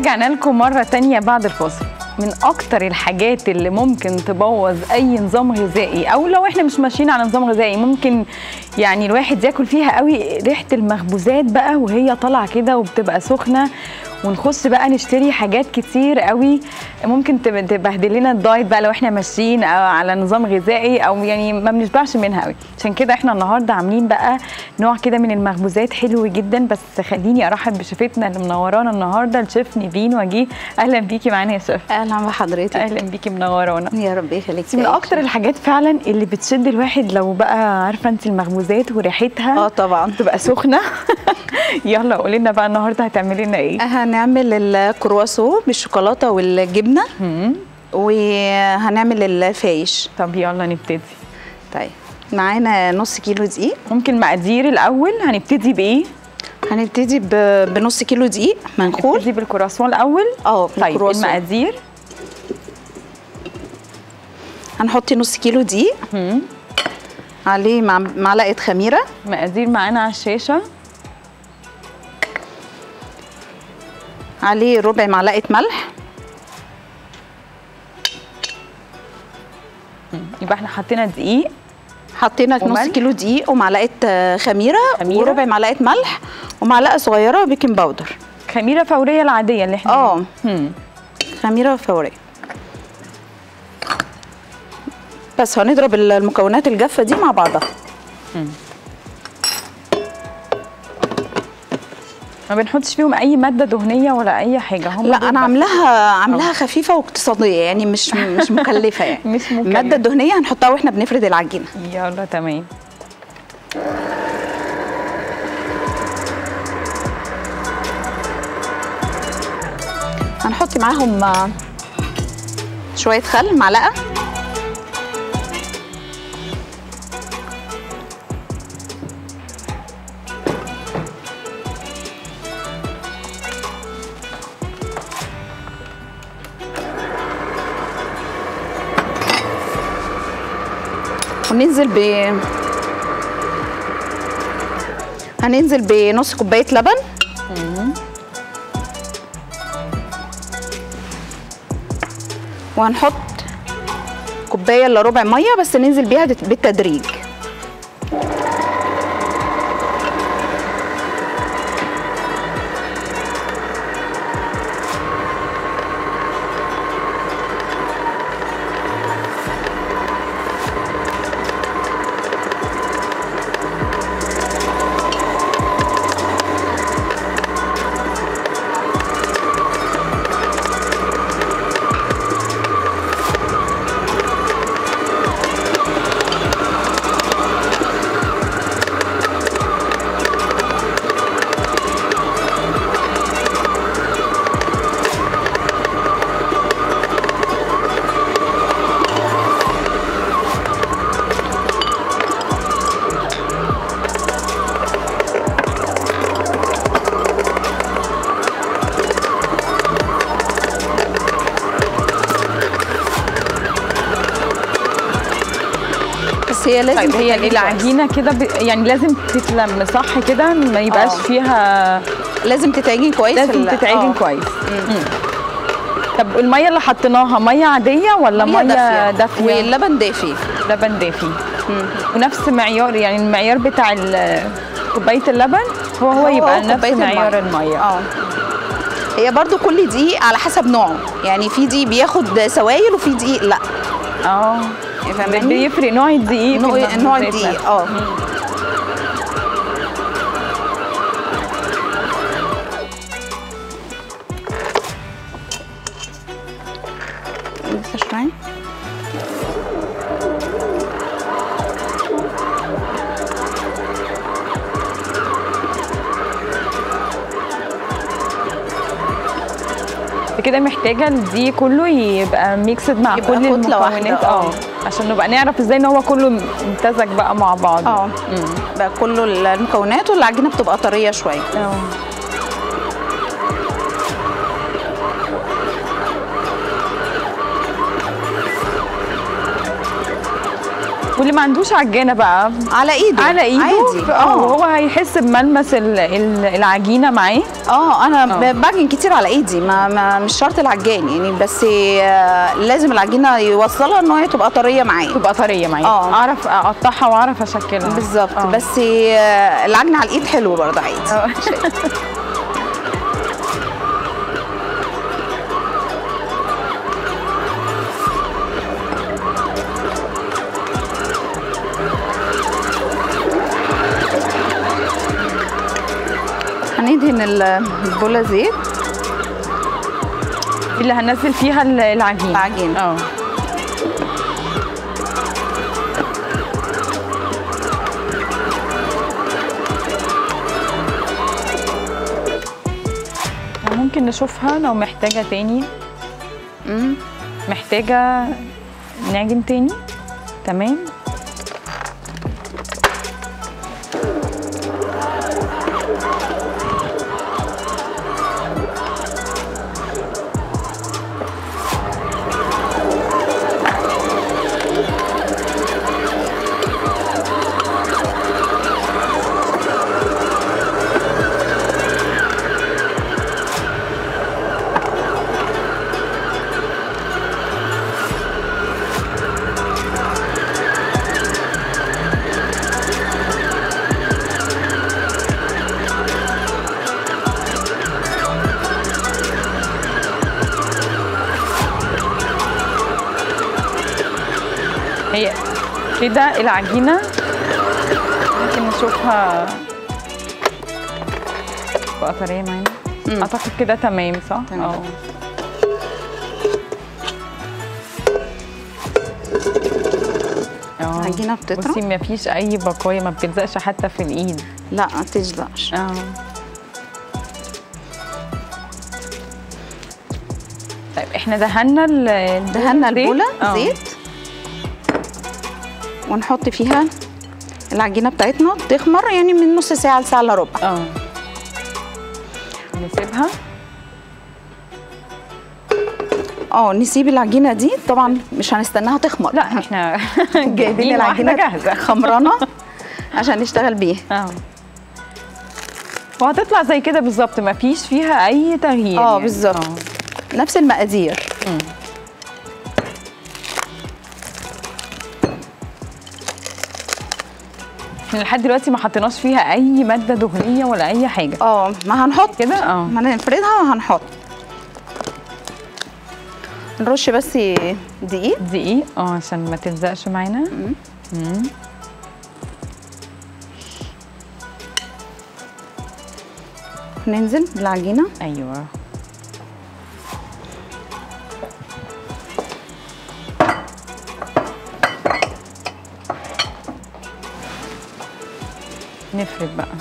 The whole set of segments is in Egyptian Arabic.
ورجعنا لكم مرة تانية بعد الفاصل من أكتر الحاجات اللي ممكن تبوظ أي نظام غذائي أو لو إحنا مش ماشيين على نظام غذائي ممكن يعني الواحد ياكل فيها قوي ريحة المخبوزات بقى وهي طالعة كده وبتبقى سخنة ونخش بقى نشتري حاجات كتير قوي ممكن تب- تبهدل لنا الدايت بقى لو احنا ماشيين أو على نظام غذائي او يعني ما بنشبعش منها قوي عشان كده احنا النهارده عاملين بقى نوع كده من المخبوزات حلو جدا بس خليني ارحب بشيفتنا اللي منورانا النهارده الشيف نيفين وجيه اهلا بيكي معانا يا شيف اهلا بحضرتك اهلا بيكي منورانا يا رب يخليك من اكتر الحاجات فعلا اللي بتشد الواحد لو بقى عارفه انت المخبوزات وريحتها اه طبعا تبقى سخنه يلا قولي لنا بقى النهارده هتعملي لنا ايه هنعمل الكرواسون بالشوكولاته والجبنه مم. وهنعمل الفايش طب يلا نبتدي طيب معانا نص كيلو دقيق ممكن مقادير الاول هنبتدي بايه هنبتدي ب- بنص كيلو دقيق منخول نبتدي بالكرواسون الاول اه طيب الكرواسون. المقادير هنحط نص كيلو دقيق مم. عليه مع معلقه خميره مقادير معانا على الشاشه عليه ربع معلقه ملح يبقى احنا حطينا دقيق حطينا نص وملح. كيلو دقيق ومعلقه آه، خميره, خميرة. وربع معلقه ملح ومعلقه صغيره بيكنج باودر خميره فوريه العاديه اللي احنا اه مم. خميره فوريه بس هنضرب المكونات الجافه دي مع بعضها ما بنحطش فيهم اي ماده دهنيه ولا اي حاجه هم لا دول انا بس. عاملاها عاملاها خفيفه واقتصاديه يعني مش مش مكلفه يعني مش مكلفة. الماده الدهنيه هنحطها واحنا بنفرد العجينه يلا تمام هنحط معاهم آه، شويه خل معلقه وننزل ب هننزل بنص كوبايه لبن وهنحط كوبايه الا ربع ميه بس ننزل بيها بالتدريج بس هي لازم طيب هي تتعمل كويس. العجينه كده ب... يعني لازم تتلم صح كده ما يبقاش آه. فيها لازم تتعجن كويس في لازم ال- تتعجن آه. كويس مم. طب الميه اللي حطيناها ميه عاديه ولا ميه ميه دافيه واللبن دافي لبن دافي ونفس معيار يعني المعيار بتاع ال- كوبايه اللبن هو هو يبقى نفس كوباية معيار الميه اه هي برضو كل دقيق على حسب نوعه يعني في دقيق بياخد سوائل وفي دقيق لا اه فاهماني؟ بيفرق نوع الدقيق في نوع المخبوزات نوع نفسها. الدقيق اه لسه شوية كده محتاجه دي كله يبقى ميكسد مع يبقى كل كتلة المكونات واحدة، اه آه. عشان نبقى نعرف ازاي ان هو كله امتزج بقى مع بعض اه بقى كله المكونات والعجينة بتبقى طرية شوية اه واللي ما عندوش عجانه بقى على ايده على ايده عادي اه وهو هيحس بملمس ال- ال- العجينه معاه اه انا آه. ب- بعجن كتير على ايدي ما, ما مش شرط العجان يعني بس آه، لازم العجينه يوصلها ان هي تبقى طريه معايا تبقى طريه معايا آه. اعرف اقطعها واعرف اشكلها بالظبط آه. بس آه، العجن على الايد حلو برضه عادي آه. هندهن ال- البوله زيت اللي هنزل فيها ال- العجين العجين. اه ممكن نشوفها لو محتاجة تاني مم. محتاجة نعجن تاني تمام هي كده العجينة ممكن نشوفها بقى طرية معانا مم. اعتقد كده تمام صح؟ تمام. اه اه العجينة بتطرى؟ بصي ما فيش اي بقايا ما بتلزقش حتى في الايد لا ما تلزقش اه طيب احنا دهنا ال دهنا زيت؟ البوله آه. زيت ونحط فيها العجينه بتاعتنا تخمر يعني من نص ساعه لساعه الا ربع اه نسيبها اه نسيب العجينه دي طبعا مش هنستناها تخمر لا احنا جايبين العجينه جاهزه خمرانه عشان نشتغل بيها اه وهتطلع زي كده بالظبط ما فيش فيها اي تغيير اه يعني. بالظبط. آه. نفس المقادير مم. احنا لحد دلوقتي ما حطيناش فيها اي ماده دهنيه ولا اي حاجه اه ما هنحط كده اه ما هنفردها وهنحط نرش بس دقيق دقيق اه عشان ما تلزقش معانا مم. مم. ننزل بالعجينه ايوه نفرد بقى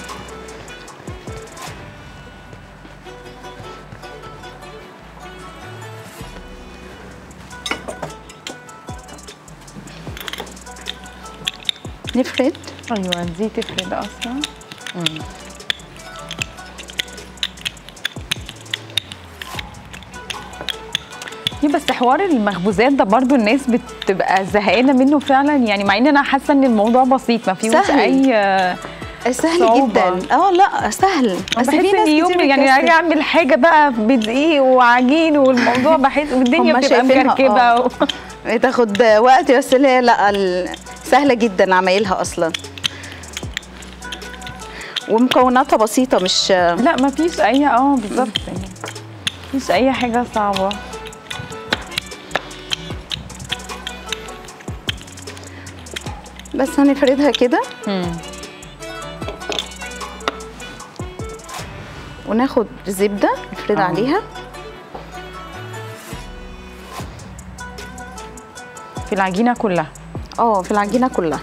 نفرد ايوه دي تفرد اصلا مم. إيه بس حوار المخبوزات ده برضو الناس بتبقى زهقانه منه فعلا يعني مع ان انا حاسه ان الموضوع بسيط ما فيهوش سهل. اي سهل صعوبة. جدا اه لا سهل بس بس في بحس ناس ان يوم كتير يعني بتكسل. اجي اعمل حاجه بقى بدقيق وعجين والموضوع بحس والدنيا هما بتبقى شايفينها، مكركبه آه. و... بتاخد وقت بس هي لا ال- سهله جدا عمايلها اصلا ومكوناتها بسيطه مش لا ما فيش اي اه بالظبط يعني مفيش اي حاجه صعبه بس هنفردها كده مم. وناخد زبده نفردها آه. عليها في العجينه كلها اه في العجينه كلها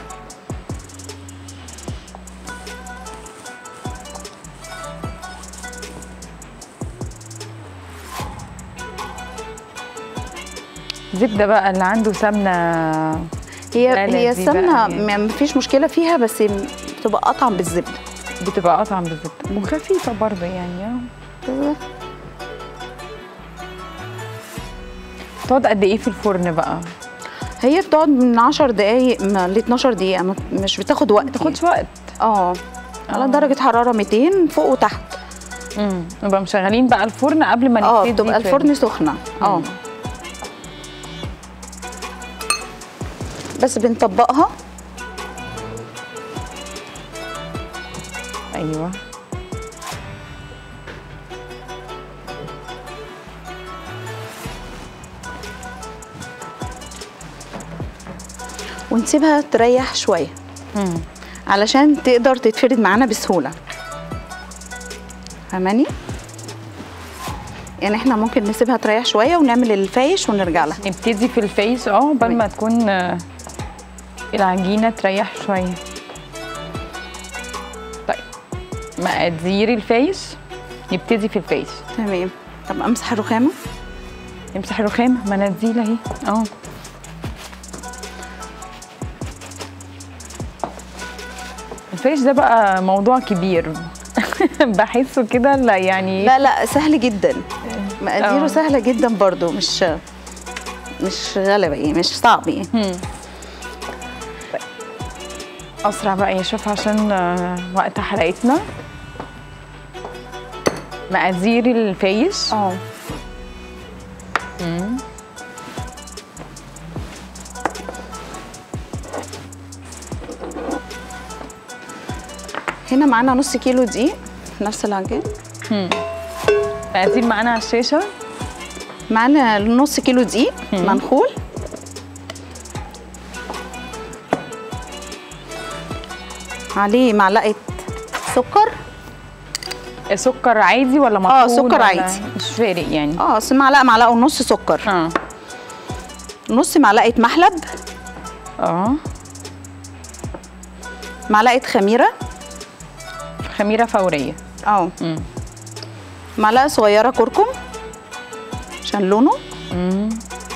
زبده بقى اللي عنده سمنه هي لا، لا، هي دي بقى السمنه يعني. ما فيش مشكله فيها بس بتبقى اطعم بالزبده بتبقى اطعم بالزبده وخفيفه برضه يعني آه. تقعد قد ايه في الفرن بقى هي بتقعد من 10 دقايق ل 12 دقيقه ما- مش بتاخد وقت ما تاخدش وقت اه على آه. درجه حراره 200 فوق وتحت امم نبقى مشغلين بقى الفرن قبل ما اه نبتدي بتبقى في- الفرن سخنه اه مم. بس بنطبقها ايوه ونسيبها تريح شويه امم علشان تقدر تتفرد معانا بسهوله فاهماني يعني احنا ممكن نسيبها تريح شويه ونعمل الفايش ونرجع لها نبتدي في الفيس اه قبل ما تكون آه، العجينه تريح شويه طيب مقادير الفيس نبتدي في الفيس تمام طب امسح الرخامه امسح الرخام مناديل اهي اه الفيش ده بقى موضوع كبير بحسه كده لا يعني لا لا سهل جدا مقاديره آه. سهله جدا برضو مش مش غلبه يعني مش صعب يعني هم. طيب. اسرع بقى يا شوف عشان آه، وقت حلقتنا مقادير الفيش اه هنا معانا نص كيلو دقيق نفس العجين مقادير معانا على الشاشه معانا نص كيلو دقيق منخول عليه معلقه سكر سكر عادي ولا مطحون سكر ولا- عادي. مش فارق يعني اه أصل معلقه معلقه ونص سكر اه نص معلقه محلب اه معلقه خميره خميره فوريه اه مم. معلقه صغيره كركم عشان لونه مم.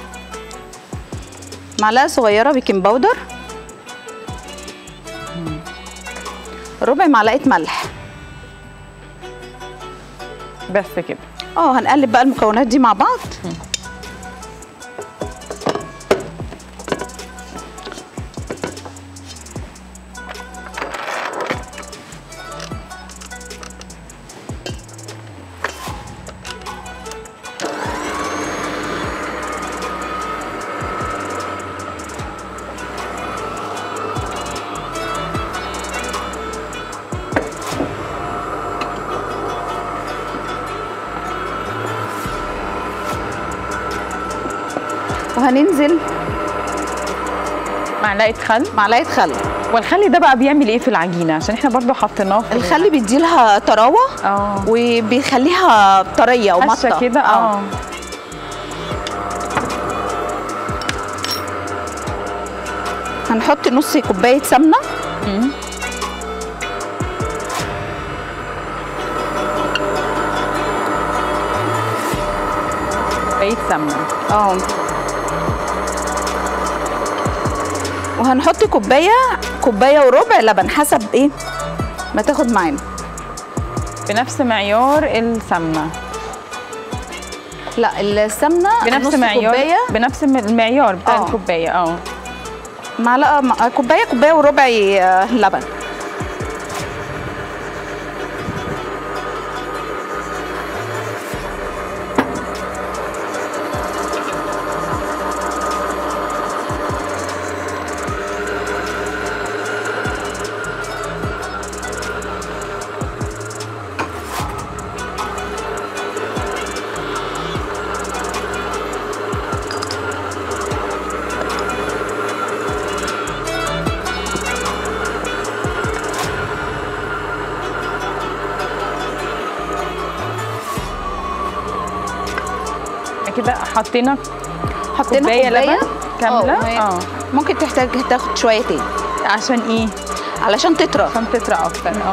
معلقه صغيره بيكنج باودر ربع معلقه ملح بس كده اه هنقلب بقى المكونات دي مع بعض وهننزل معلقه خل معلقه خل والخل ده بقى بيعمل ايه في العجينه عشان احنا برضو حطيناه في الخل بيديلها طراوه اه وبيخليها طريه ومطه هشه كده اه هنحط نص كوبايه سمنه مم. بقيت سمنه اه وهنحط كوبايه كوبايه وربع لبن حسب ايه ما تاخد معانا بنفس معيار السمنه لا السمنه بنفس نص معيار كوبايه بنفس المعيار بتاع آه. الكوبايه اه معلقه مع- كوبايه كوبايه وربع آه، لبن كده حطينا حطينا كوباية لبن كاملة؟ اه وهي اه. ممكن تحتاج تاخد شويه تاني عشان ايه علشان تطرى عشان تطرى اكتر اه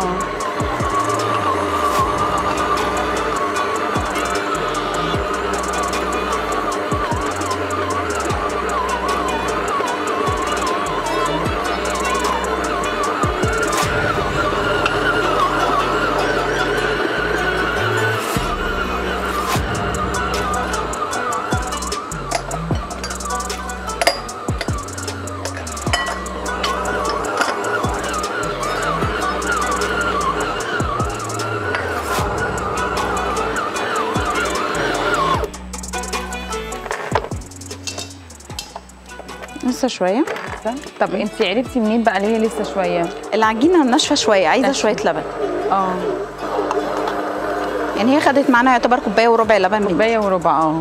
لسه شويه طب انت عرفتي منين بقى اللي هي لسه شويه العجينه ناشفه شويه عايزه ناشفة. شويه لبن اه يعني هي خدت معانا يعتبر كوبايه وربع لبن من كوبايه وربع اه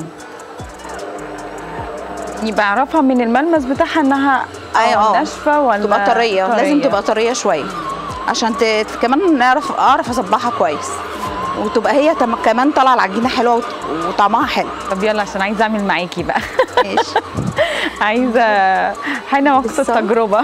يبقى اعرفها من الملمس بتاعها انها أي آه، اه. ناشفه ولا تبقى طريه لازم تبقى طريه شويه عشان ت... ت- كمان نعرف اعرف اصبعها كويس وتبقى هي تم... كمان طالعه العجينه حلوه وت... وطعمها حلو طب يلا عشان عايزه اعمل معاكي بقى ماشي عايزه حين وقت بالظبط. التجربه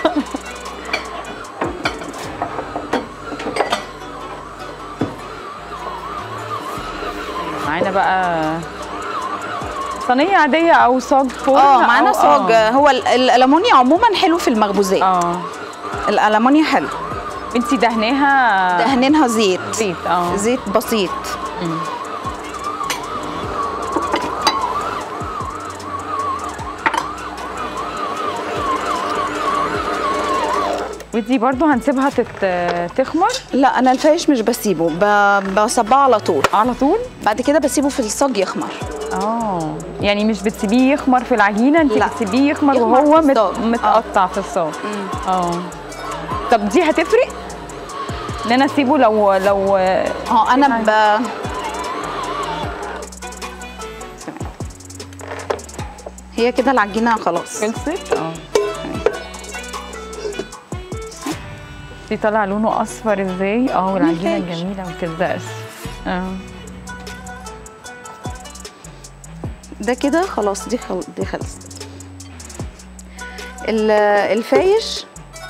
معانا بقى صينيه عاديه او صاج فرن اه معانا أو- صاج اه هو ال- الالمونيا عموما حلو في المخبوزات اه الالمونيا حلو انتي دهناها دهنينها زيت زيت اه زيت بسيط مم. ودي برضو هنسيبها تت... تخمر لا انا الفايش مش بسيبه ب... بصبعه على طول على طول بعد كده بسيبه في الصاج يخمر اه يعني مش بتسيبيه يخمر في العجينه انت لا. بتسيبيه يخمر, يخمر وهو في مت... الصاج. متقطع في الصاج اه طب دي هتفرق ان انا اسيبه لو لو اه انا ب... هي كده العجينه خلاص خلصت اه دي طالع لونه اصفر ازاي اه والعجينه مفيش. جميله ما بتلزقش اه ده كده خلاص دي خل... دي خلصت ال- الفايش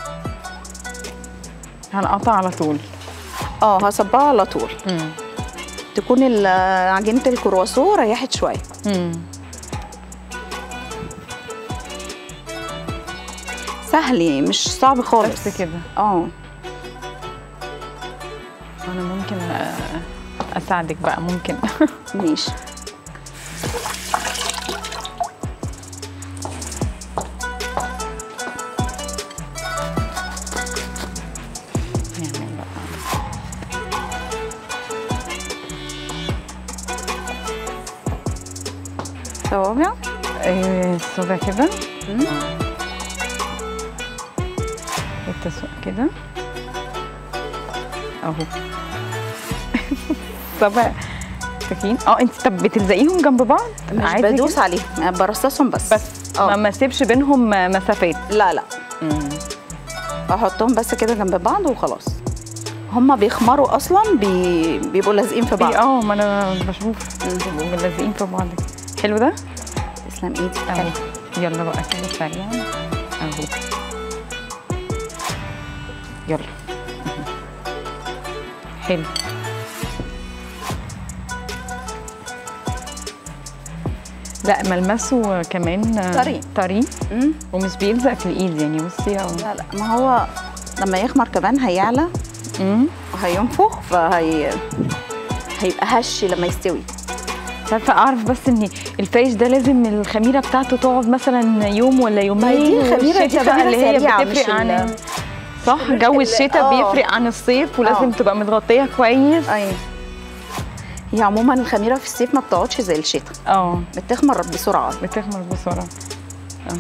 هنقطع على طول اه هصبعه على طول امم تكون ال- عجينه الكرواسون ريحت شويه امم سهل مش صعب خالص بس كده اه انا ممكن آه، اساعدك بقى ممكن ماشي يعني بقى صوابع ايه الصبع كده مم. التسوق كده اهو صبع سكين اه انت طب بتلزقيهم جنب بعض مش عادي بدوس كده؟ عليهم أنا برصصهم بس بس اه. ما ما اسيبش بينهم مسافات لا لا مم. احطهم بس كده جنب بعض وخلاص هما بيخمروا اصلا بي... بيبقوا لازقين في بعض في اه ما انا بشوف بيبقوا ملزقين في بعض حلو ده تسلم ايدي اهو حلو. يلا بقى كده سريعا اهو يلا مهم. حلو لا ملمسه كمان آه، طري. طري مم. ومش بيلزق في الايد يعني بصي اهو لا لا ما هو لما يخمر كمان هيعلى امم وهينفخ فهي هيبقى هش لما يستوي مش عارفه اعرف بس ان الفايش ده لازم الخميره بتاعته تقعد مثلا يوم ولا يومين دي الخميرة دي والشتا بقى خميرة اللي هي سريعة، بتفرق مش عن ال- صح جو ال- الشتاء آه. بيفرق عن الصيف ولازم آه. تبقى متغطيه كويس ايوه هي عموما الخميره في الصيف ما بتقعدش زي الشتاء اه بتخمر بسرعه بتخمر بسرعه اهو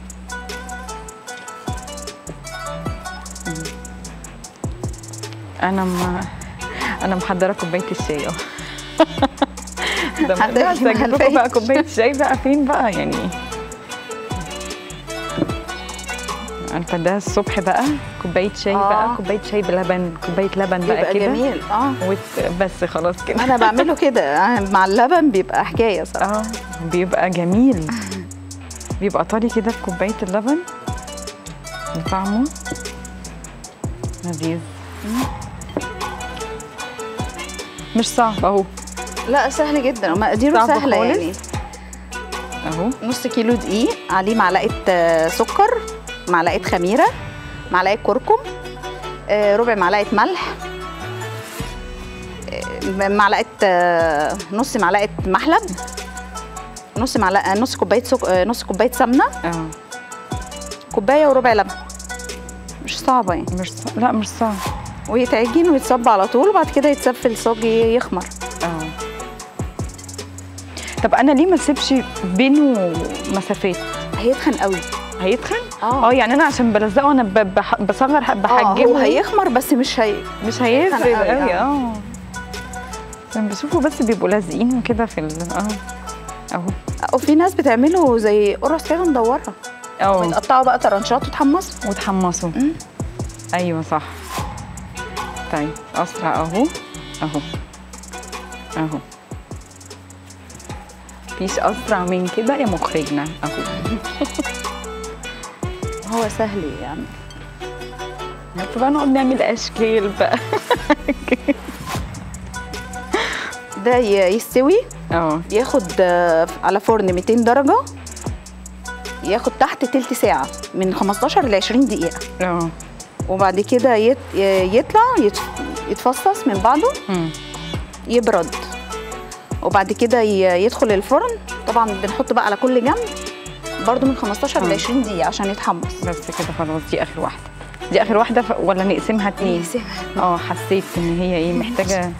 مم. انا ما انا محضره كوبايه الشاي اهو ده ما هتاكلي ينفعش مع اجيب لكم الفايش. بقى كوبايه شاي بقى فين بقى يعني عارفه ده الصبح بقى كوبايه شاي آه. بقى كوبايه شاي بلبن كوبايه لبن بقى بيبقى كده جميل اه وت... بس خلاص كده انا بعمله كده آه، مع اللبن بيبقى حكايه صراحه اه بيبقى جميل بيبقى طري كده في كوبايه اللبن وطعمه لذيذ مش صعب اهو لا سهل جدا ومقاديره صعب سهله خالص؟ يعني اهو نص كيلو دقيق عليه معلقه آه، سكر معلقه خميره معلقه كركم آه، ربع معلقه ملح آه، معلقه آه، نص معلقه محلب نص معلقه نص كوبايه سك... آه، نص كوبايه سمنه اه كوبايه وربع لبن مش صعبه يعني مش صعب. لا مش صعب ويتعجن ويتصب على طول وبعد كده يتساب في الصاج يخمر اه طب انا ليه ما اسيبش بينه مسافات هيتخن قوي هيتخن اه اه يعني انا عشان بلزقه انا ب- بح- بصغر اه هو بحجمه هيخمر بس مش هي مش هيفرق قوي، قوي آه. اه عشان بشوفه بس بيبقوا لازقين كده في ال اه اهو وفي ناس بتعمله زي قرص كده مدوره اه بتقطعوا بقى طرنشات وتحمصوا وتحمصوا مم. ايوه صح طيب اسرع اهو اهو اهو مفيش اسرع من كده يا مخرجنا اهو هو سهل يعني طب بقى نقعد نعمل اشكال بقى ده ي- يستوي اه ياخد آه، على فرن 200 درجه ياخد تحت تلت ساعه من 15 ل 20 دقيقه اه وبعد كده يت... يطلع يت... يتفصص من بعضه مم. يبرد وبعد كده ي- يدخل الفرن طبعا بنحط بقى على كل جنب برضو من 15 ل آه. 20 دقيقه عشان يتحمص بس كده خلاص دي اخر واحده دي اخر واحده ف... ولا نقسمها اتنين اه حسيت ان هي ايه محتاجه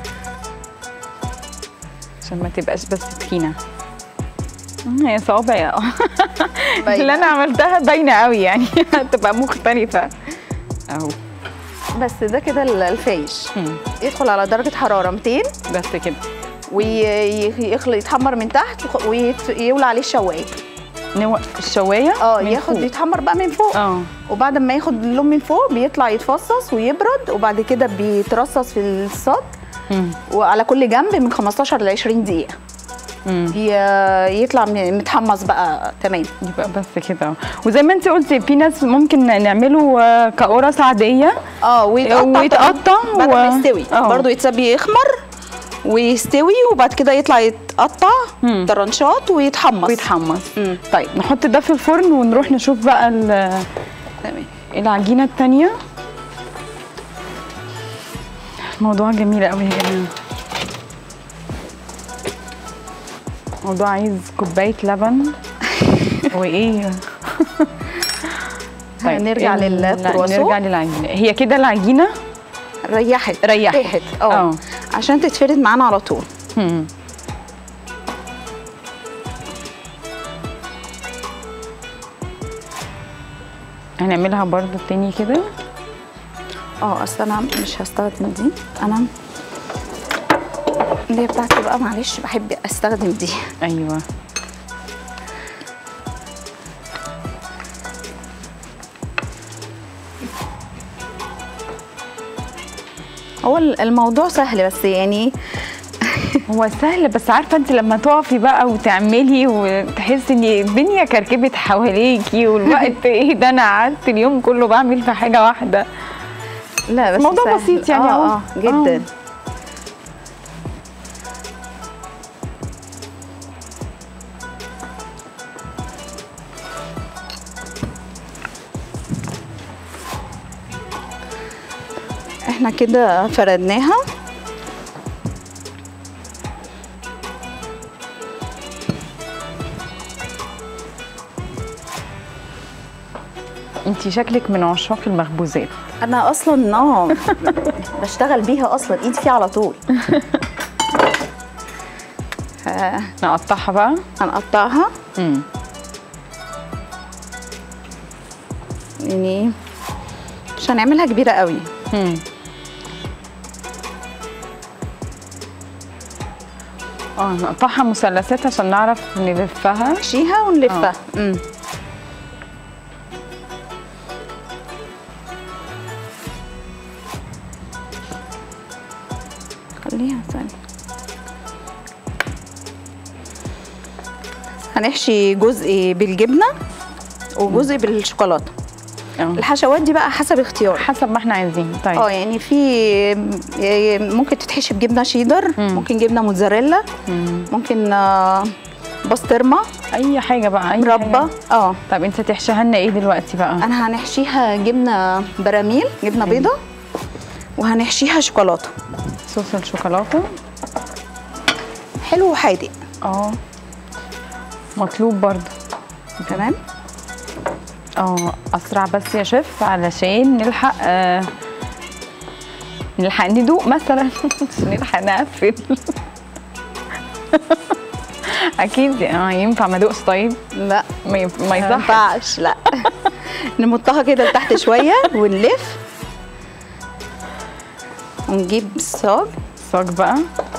عشان ما تبقاش بس تخينه مم، هي صوابعي اه اللي انا عملتها باينه قوي يعني هتبقى مختلفه اهو بس ده كده ال- الفايش مم، يدخل على درجه حراره 200 بس كده ويخلط يتحمر من تحت ويولع عليه الشوايه نوع الشوايه اه من ياخد فوق. يتحمر بقى من فوق اه وبعد ما ياخد اللون من فوق بيطلع يتفصص ويبرد وبعد كده بيترصص في الصاج مم، وعلى كل جنب من 15 ل 20 دقيقه مم. ي- يطلع م- متحمص بقى تمام يبقى بس كده وزي ما انت قلتي في ناس ممكن نعمله آه، كقرص عاديه اه ويتقطع ويتقطع بعد و- ما يستوي اه. برضه يتساب يخمر ويستوي وبعد كده يطلع يتقطع مم. طرنشات ويتحمص ويتحمص مم. طيب نحط ده في الفرن ونروح نشوف بقى ال- تمام العجينه التانية موضوع جميل قوي يا جماعه موضوع عايز كوبايه لبن وايه هنرجع ال- للكرواسون. نرجع للعجينه هي كده العجينه ريحت ريحت. ريحت اه اه. عشان تتفرد معانا على طول هم. هنعملها برضو تاني كده اه اصل انا مش هستخدم دي انا اللي هي بتاعتي بقى معلش بحب استخدم دي ايوه هو ال- الموضوع سهل بس يعني هو سهل بس عارفه انت لما تقفي بقى وتعملي وتحسي ان الدنيا كركبت حواليكي والوقت ايه ده انا قعدت اليوم كله بعمل في حاجه واحده لا بس موضوع سهل. بسيط يعني اه, اهو. آه جدا آه. احنا كده فردناها انت شكلك من عشاق المخبوزات انا اصلا اه بشتغل بيها اصلا ايدي فيها على طول ف- نقطعها بقى هنقطعها امم يعني مش هنعملها كبيره قوي امم اه نقطعها مثلثات عشان نعرف نلفها نحشيها ونلفها امم خليها ثانية هنحشي جزء بالجبنة وجزء بالشوكولاتة اه الحشوات دي بقى حسب اختيارك حسب ما احنا عايزين طيب اه يعني في ممكن تتحشي بجبنة شيدر مم. ممكن جبنة موتزاريلا مم. ممكن آه، بسطرمة اي حاجه بقى اي مربى حاجة. اه طب انت تحشيها لنا ايه دلوقتي بقى انا هنحشيها جبنه براميل جبنه بيضه وهنحشيها شوكولاته صوص الشوكولاته حلو وحادق اه مطلوب برضه تمام اه اسرع بس يا شيف علشان نلحق آه نلحق ندوق مثلا عشان نلحق نقفل اكيد اه ينفع ما ادوقش طيب لا ما ينف- ما ما يصحش ينفعش لا نمطها كده لتحت شويه ونلف ونجيب الصاج صاج بقى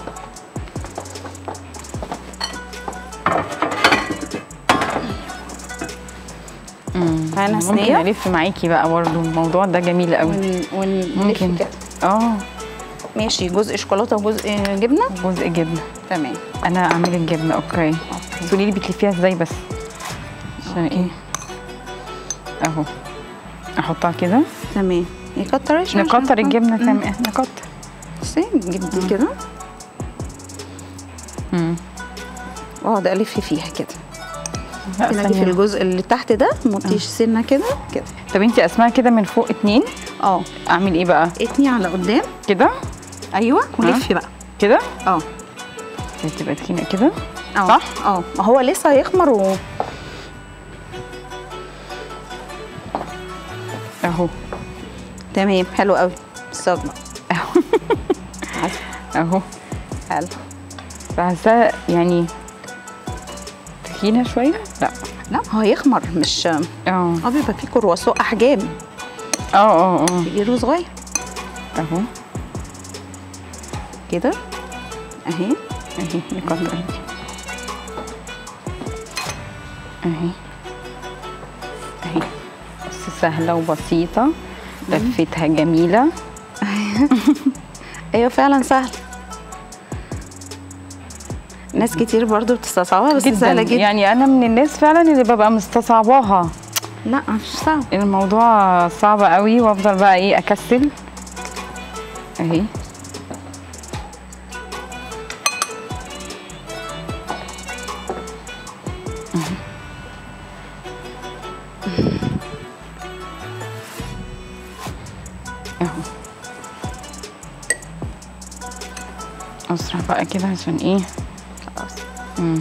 معانا ممكن صينيه الف معاكي بقى برضه الموضوع ده جميل قوي ون- ونلف ممكن كده اه ماشي جزء شوكولاته وجزء جبنه جزء جبنه تمام انا اعمل الجبنه اوكي بس قولي لي بتلفيها ازاي بس عشان ايه اهو احطها كده تمام يكتر شويه نكتر الجبنه تمام نكتر بصي نجيب دي كده مم. واقعد الف فيها كده لا، ممكن اجي في ثانية. الجزء اللي تحت ده مطيش سنه كده كده طب انتي اسمها كده من فوق اتنين اه اعمل ايه بقى اتني على قدام كده ايوه ولفي بقى كده اه تبقى تخينه كده اه صح؟ اه ما هو لسه هيخمر و... اهو تمام حلو قوي الصاج بقى اهو حلو بحسها يعني تخينه شويه لا لا هو هيخمر مش اه اه بيبقى فيه كرواسو احجام اه اه اه كبير وصغير اهو كده اهي اهي نكتر اهي اهي بس سهله وبسيطه لفتها جميله ايوه فعلا سهل ناس كتير برضو بتستصعبها بس جدا سهله جدا يعني انا من الناس فعلا اللي ببقى مستصعباها لا مش صعب الموضوع صعب قوي وافضل بقى ايه اكسل اهي اهو اسرع بقى كده عشان ايه خلاص مم.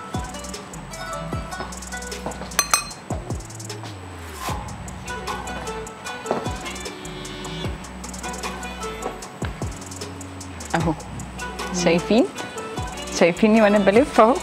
اهو شايفين شايفيني وانا بلف اهو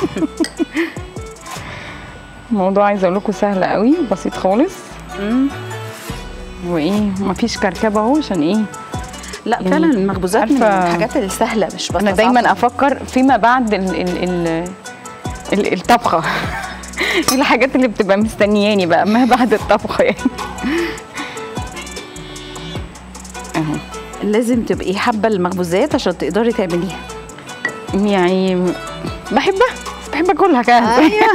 الموضوع عايزه اقول لكم سهل قوي بسيط خالص مم. وايه مفيش كركبه اهو عشان ايه لا يعني فعلا المخبوزات من عارفة- الحاجات السهله مش بس انا دايما افكر فيما بعد ال ال ال ال الطبخه إيه الحاجات اللي بتبقى مستنياني بقى ما بعد الطبخه يعني اهو لازم تبقي حابه المخبوزات عشان تقدري تعمليها يعني بحبها بس بحب اكلها كمان ايوه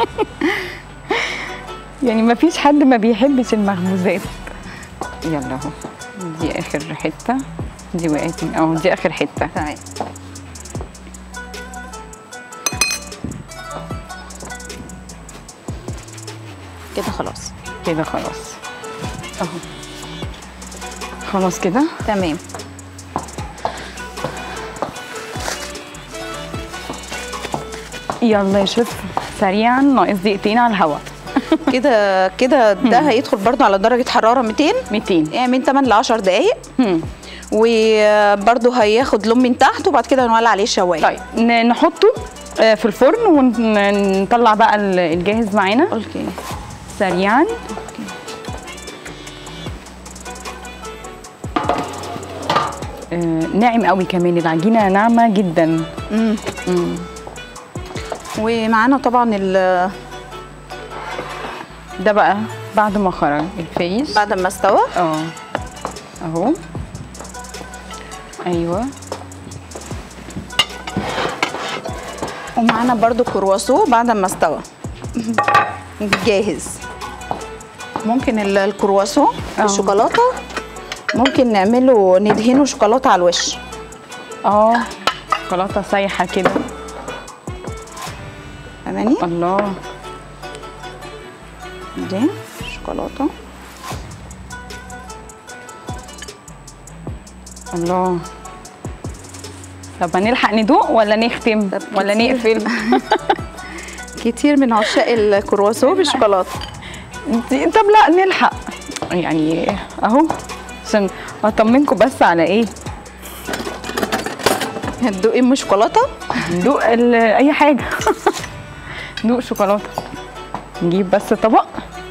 يعني ما فيش حد ما بيحبش المخبوزات يلا اهو دي اخر حته دي وقعت اه دي اخر حته تمام كده خلاص كده خلاص اهو خلاص كده تمام يلا يا شيف سريعا ناقص دقيقتين على الهواء كده كده ده هيدخل برضو على درجه حراره 200 200 يعني من 8 ل 10 دقايق هم. وبرضو هياخد لون من تحت وبعد كده نولع عليه الشوايه طيب ن- نحطه آه، في الفرن ونطلع بقى ال- الجاهز معانا اوكي سريعا آه، ناعم قوي كمان العجينه ناعمه جدا امم مم. ومعانا طبعا ال- ده بقى بعد ما خرج الفيش بعد ما استوى اه اهو ايوه ومعانا برضو كرواسو بعد ما استوى جاهز ممكن ال- الكرواسو اه. بالشوكولاته ممكن نعمله ندهنه شوكولاته على الوش اه شوكولاته سايحه كده فاهماني الله دي شوكولاته الله طب هنلحق ندوق ولا نختم طب ولا كتير. نقفل كتير من عشاق الكرواسو بالشوكولاته انت- طب لا نلحق يعني اهو عشان اطمنكم بس على ايه هتدوقي ام شوكولاته ندوق ال- اي حاجه ندوق شوكولاته نجيب بس طبق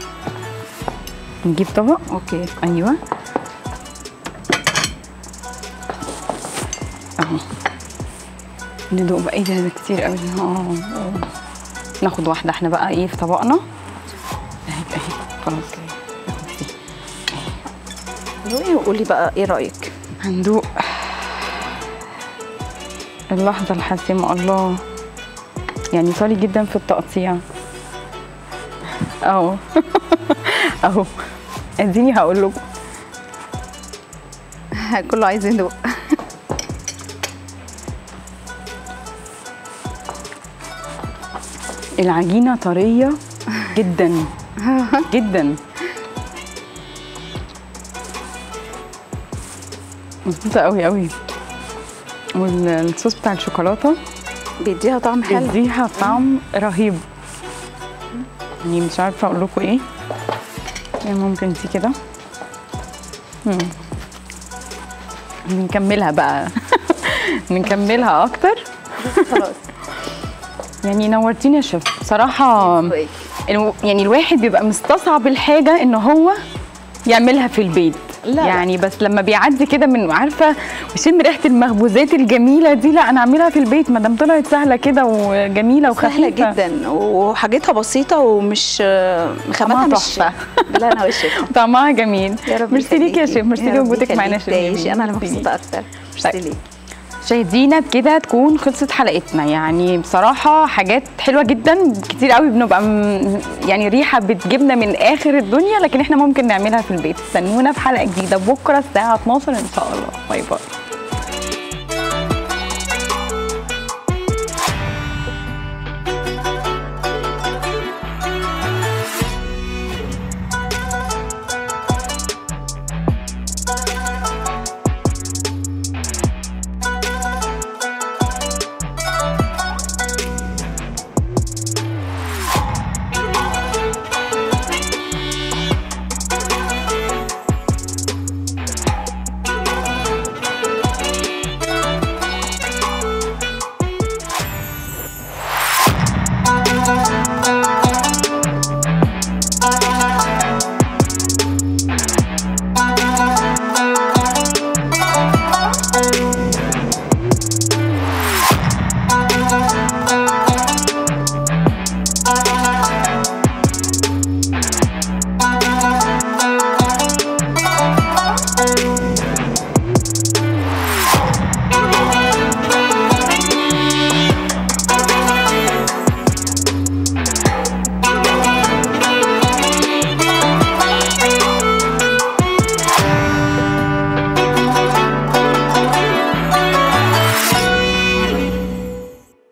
نجيب طبق اوكي ايوه اهو ندوق بقى ايه ده ده كتير قوي اه آه. ناخد واحده احنا بقى ايه في طبقنا اهي اهي خلاص ناخد دي دوقي وقولي بقى ايه رايك هندوق اللحظة الحاسمة الله يعني صالي جدا في التقطيع اهو اهو اديني هقول لكم كله عايز يدوق العجينة طرية جدا جدا مظبوطة قوي قوي والصوص بتاع الشوكولاتة بيديها طعم حلو بيديها طعم رهيب يعني مش عارفه اقول لكم ايه يعني ممكن دي كده مم. بنكملها بقى بنكملها اكتر خلاص يعني نورتيني يا شيف بصراحه دوقي. الو- يعني الواحد بيبقى مستصعب الحاجه ان هو يعملها في البيت لا، لا. يعني بس لما بيعدي كده من عارفه ويشم ريحه المخبوزات الجميله دي لا انا اعملها في البيت ما دام طلعت سهله كده وجميله وخفيفه سهله جدا وحاجتها بسيطه ومش خاماتها طعمها مش تحفة. لا انا وشك طعمها جميل يا رب ميرسي ليك يا يخليكي. شيف ميرسي يا رب لوجودك معانا يا شيف يخليك. جميل. انا اللي ميرسي مبسوطه ليك. اكتر ميرسي طيب. ليك مشاهدينا بكده تكون خلصت حلقتنا يعني بصراحة حاجات حلوة جدا كتير قوي بنبقى م- يعني ريحة بتجيبنا من آخر الدنيا لكن احنا ممكن نعملها في البيت استنونا في حلقة جديدة بكرة الساعة 12 إن شاء الله باي باي